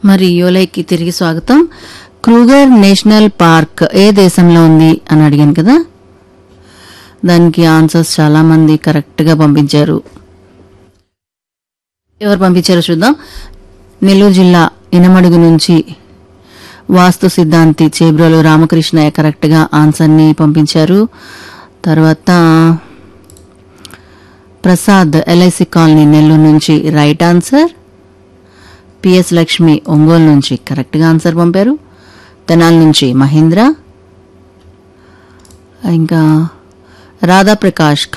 మరి యోలైకి తిరిగి స్వాగతం క్రూగర్ నేషనల్ పార్క్ ఏ దేశంలో ఉంది అని అడిగాను కదా దానికి ఆన్సర్స్ చాలా మంది కరెక్ట్ గా పంపించారు ఎవరు పంపించారో చూద్దాం నెల్లూరు జిల్లా ఇనమడుగు నుంచి వాస్తు సిద్ధాంతి చేబ్రోలు రామకృష్ణయ్య కరెక్ట్ గా ఆన్సర్ ని పంపించారు తర్వాత ప్రసాద్ ఎల్ఐసి కాలనీ నెల్లూరు నుంచి right answer PS Lakshmi Ongole నుంచి కరెక్ట్ గా ఆన్సర్ పంపారు తెనాల నుంచి మహేంద్ర ఇంకా రాధాప్రకాష్